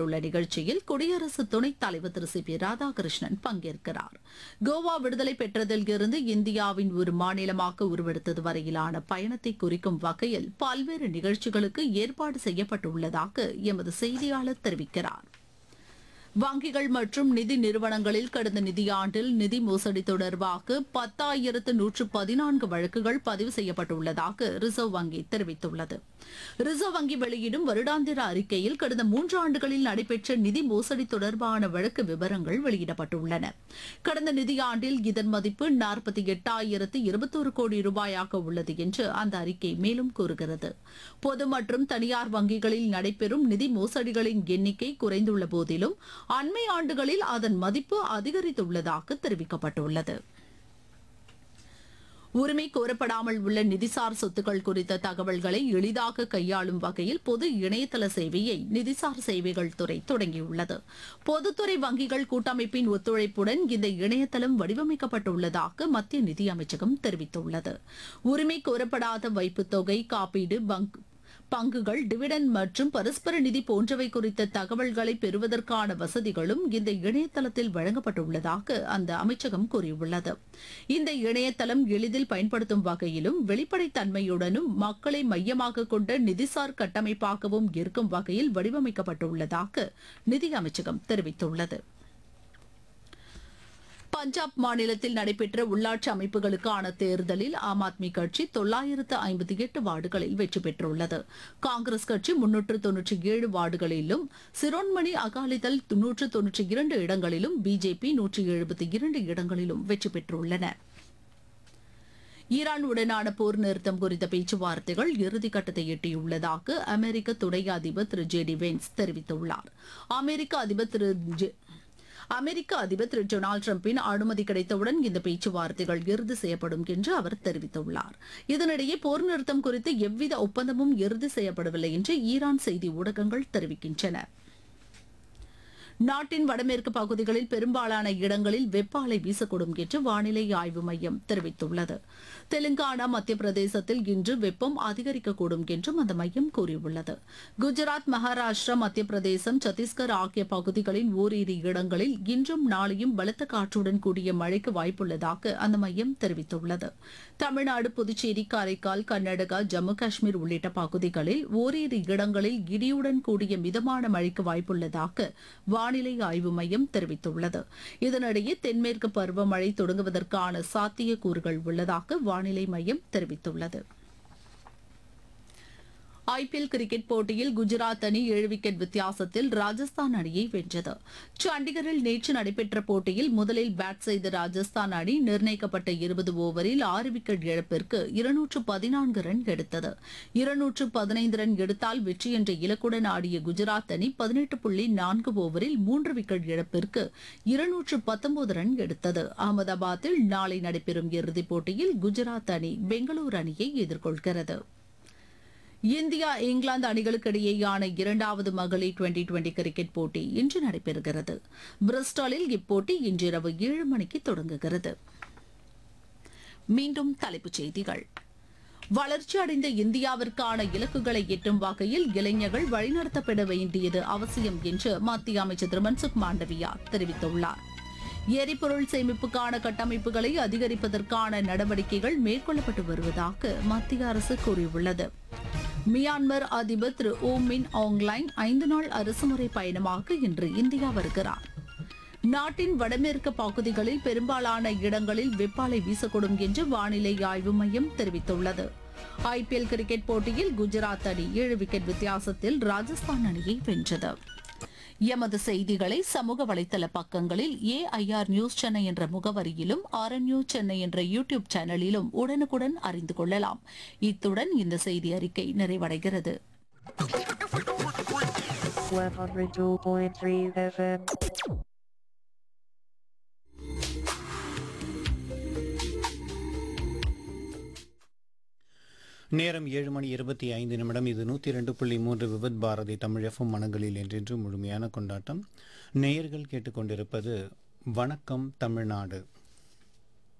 நடத்தப்பட்டுள்ள நிகழ்ச்சியில் குடியரசு துணைத் தலைவர் திரு சி பி ராதாகிருஷ்ணன் பங்கேற்கிறார் கோவா விடுதலை பெற்றதில் இருந்து இந்தியாவின் ஒரு மாநிலமாக உருவெடுத்தது வரையிலான பயணத்தை குறிக்கும் வகையில் பல்வேறு நிகழ்ச்சிகளுக்கு ஏற்பாடு செய்யப்பட்டுள்ளதாக எமது செய்தியாளர் தெரிவிக்கிறார் வங்கிகள் மற்றும் நிதி நிறுவனங்களில் கடந்த நிதியாண்டில் நிதி மோசடி தொடர்பாக பத்தாயிரத்து நூற்று பதினான்கு வழக்குகள் பதிவு செய்யப்பட்டுள்ளதாக ரிசர்வ் வங்கி தெரிவித்துள்ளது ரிசர்வ் வங்கி வெளியிடும் வருடாந்திர அறிக்கையில் கடந்த மூன்று ஆண்டுகளில் நடைபெற்ற நிதி மோசடி தொடர்பான வழக்கு விவரங்கள் வெளியிடப்பட்டுள்ளன கடந்த நிதியாண்டில் இதன் மதிப்பு நாற்பத்தி எட்டாயிரத்து இருபத்தோரு கோடி ரூபாயாக உள்ளது என்று அந்த அறிக்கை மேலும் கூறுகிறது பொது மற்றும் தனியார் வங்கிகளில் நடைபெறும் நிதி மோசடிகளின் எண்ணிக்கை குறைந்துள்ள போதிலும் அண்மை ஆண்டுகளில் அதன் மதிப்பு அதிகரித்துள்ளதாக தெரிவிக்கப்பட்டுள்ளது உரிமை கோரப்படாமல் உள்ள நிதிசார் சொத்துக்கள் குறித்த தகவல்களை எளிதாக கையாளும் வகையில் பொது இணையதள சேவையை நிதிசார் சேவைகள் துறை தொடங்கியுள்ளது பொதுத்துறை வங்கிகள் கூட்டமைப்பின் ஒத்துழைப்புடன் இந்த இணையதளம் வடிவமைக்கப்பட்டுள்ளதாக மத்திய நிதி அமைச்சகம் தெரிவித்துள்ளது உரிமை கோரப்படாத வைப்புத் தொகை காப்பீடு பங்க் பங்குகள் டிவிடன் மற்றும் பரஸ்பர நிதி போன்றவை குறித்த தகவல்களை பெறுவதற்கான வசதிகளும் இந்த இணையதளத்தில் வழங்கப்பட்டுள்ளதாக அந்த அமைச்சகம் கூறியுள்ளது இந்த இணையதளம் எளிதில் பயன்படுத்தும் வகையிலும் வெளிப்படைத்தன்மையுடனும் மக்களை மையமாக கொண்ட நிதிசார் கட்டமைப்பாகவும் இருக்கும் வகையில் வடிவமைக்கப்பட்டுள்ளதாக நிதி அமைச்சகம் தெரிவித்துள்ளது பஞ்சாப் மாநிலத்தில் நடைபெற்ற உள்ளாட்சி அமைப்புகளுக்கான தேர்தலில் ஆம் ஆத்மி கட்சி தொள்ளாயிரத்து ஐம்பத்தி எட்டு வார்டுகளில் வெற்றி பெற்றுள்ளது காங்கிரஸ் கட்சி முன்னூற்று தொன்னூற்றி ஏழு வார்டுகளிலும் சிரோன்மணி அகாலிதள் நூற்று தொன்னூற்றி இரண்டு இடங்களிலும் பிஜேபி நூற்றி எழுபத்தி இரண்டு இடங்களிலும் வெற்றி பெற்றுள்ளன ஈரான் உடனான போர் நிறுத்தம் குறித்த பேச்சுவார்த்தைகள் இறுதிக்கட்டத்தை எட்டியுள்ளதாக அமெரிக்க துணை அதிபர் திரு ஜே டி வென்ஸ் தெரிவித்துள்ளார் அமெரிக்க அதிபர் திரு ஜெ- அமெரிக்க அதிபர் திரு டொனால்டு டிரம்பின் அனுமதி கிடைத்தவுடன் இந்த பேச்சுவார்த்தைகள் இறுதி செய்யப்படும் என்று அவர் தெரிவித்துள்ளார் இதனிடையே போர் நிறுத்தம் குறித்து எவ்வித ஒப்பந்தமும் இறுதி செய்யப்படவில்லை என்று ஈரான் செய்தி ஊடகங்கள் தெரிவிக்கின்றன நாட்டின் வடமேற்கு பகுதிகளில் பெரும்பாலான இடங்களில் வெப்ப அலை வீசக்கூடும் என்று வானிலை ஆய்வு மையம் தெரிவித்துள்ளது தெலுங்கானா மத்திய பிரதேசத்தில் இன்று வெப்பம் அதிகரிக்கக்கூடும் என்றும் அந்த மையம் கூறியுள்ளது குஜராத் மகாராஷ்டிரா மத்திய பிரதேசம் சத்தீஸ்கர் ஆகிய பகுதிகளின் ஓரிரு இடங்களில் இன்றும் நாளையும் பலத்த காற்றுடன் கூடிய மழைக்கு வாய்ப்புள்ளதாக அந்த மையம் தெரிவித்துள்ளது தமிழ்நாடு புதுச்சேரி காரைக்கால் கர்நாடகா ஜம்மு காஷ்மீர் உள்ளிட்ட பகுதிகளில் ஓரிரு இடங்களில் இடியுடன் கூடிய மிதமான மழைக்கு வாய்ப்புள்ளதாக வானிலை ஆய்வு மையம் தெரிவித்துள்ளது இதனிடையே தென்மேற்கு பருவமழை தொடங்குவதற்கான சாத்தியக்கூறுகள் உள்ளதாக வானிலை மையம் தெரிவித்துள்ளது ஐபிஎல் கிரிக்கெட் போட்டியில் குஜராத் அணி ஏழு விக்கெட் வித்தியாசத்தில் ராஜஸ்தான் அணியை வென்றது சண்டிகரில் நேற்று நடைபெற்ற போட்டியில் முதலில் பேட் செய்த ராஜஸ்தான் அணி நிர்ணயிக்கப்பட்ட இருபது ஓவரில் ஆறு விக்கெட் இழப்பிற்கு இருநூற்று பதினான்கு ரன் எடுத்தது இருநூற்று பதினைந்து ரன் எடுத்தால் வெற்றி என்ற இலக்குடன் ஆடிய குஜராத் அணி பதினெட்டு புள்ளி நான்கு ஓவரில் மூன்று விக்கெட் இழப்பிற்கு இருநூற்று பத்தொன்பது ரன் எடுத்தது அகமதாபாத்தில் நாளை நடைபெறும் இறுதிப் போட்டியில் குஜராத் அணி பெங்களூரு அணியை எதிர்கொள்கிறது இந்தியா இங்கிலாந்து அணிகளுக்கு இடையேயான இரண்டாவது மகளிர் டுவெண்டி டுவெண்டி கிரிக்கெட் போட்டி இன்று நடைபெறுகிறது பிரிஸ்டாலில் இப்போட்டி இன்றிரவு ஏழு மணிக்கு தொடங்குகிறது மீண்டும் தலைப்புச் செய்திகள் வளர்ச்சியடைந்த இந்தியாவிற்கான இலக்குகளை எட்டும் வகையில் இளைஞர்கள் வழிநடத்தப்பட வேண்டியது அவசியம் என்று மத்திய அமைச்சர் திரு மன்சுக் மாண்டவியா தெரிவித்துள்ளார் எரிபொருள் சேமிப்புக்கான கட்டமைப்புகளை அதிகரிப்பதற்கான நடவடிக்கைகள் மேற்கொள்ளப்பட்டு வருவதாக மத்திய அரசு கூறியுள்ளது மியான்மர் அதிபர் திரு ஓ மின் ஆங்லைன் ஐந்து நாள் அரசுமுறை பயணமாக இன்று இந்தியா வருகிறார் நாட்டின் வடமேற்கு பகுதிகளில் பெரும்பாலான இடங்களில் வெப்பாலை வீசக்கூடும் என்று வானிலை ஆய்வு மையம் தெரிவித்துள்ளது ஐபிஎல் கிரிக்கெட் போட்டியில் குஜராத் அணி ஏழு விக்கெட் வித்தியாசத்தில் ராஜஸ்தான் அணியை வென்றது எமது செய்திகளை சமூக வலைதள பக்கங்களில் ஏஐஆர் நியூஸ் சென்னை என்ற முகவரியிலும் ஆர்என் நியூஸ் சென்னை என்ற யூடியூப் சேனலிலும் உடனுக்குடன் அறிந்து கொள்ளலாம் இத்துடன் இந்த செய்தி அறிக்கை நிறைவடைகிறது 102.3 FM. நேரம் ஏழு மணி இருபத்தி ஐந்து நிமிடம் இது நூற்றி ரெண்டு புள்ளி மூன்று விபத் பாரதி தமிழ் எஃப்எம் மனங்களில் என்றென்று முழுமையான கொண்டாட்டம் நேயர்கள் கேட்டுக்கொண்டிருப்பது வணக்கம் தமிழ்நாடு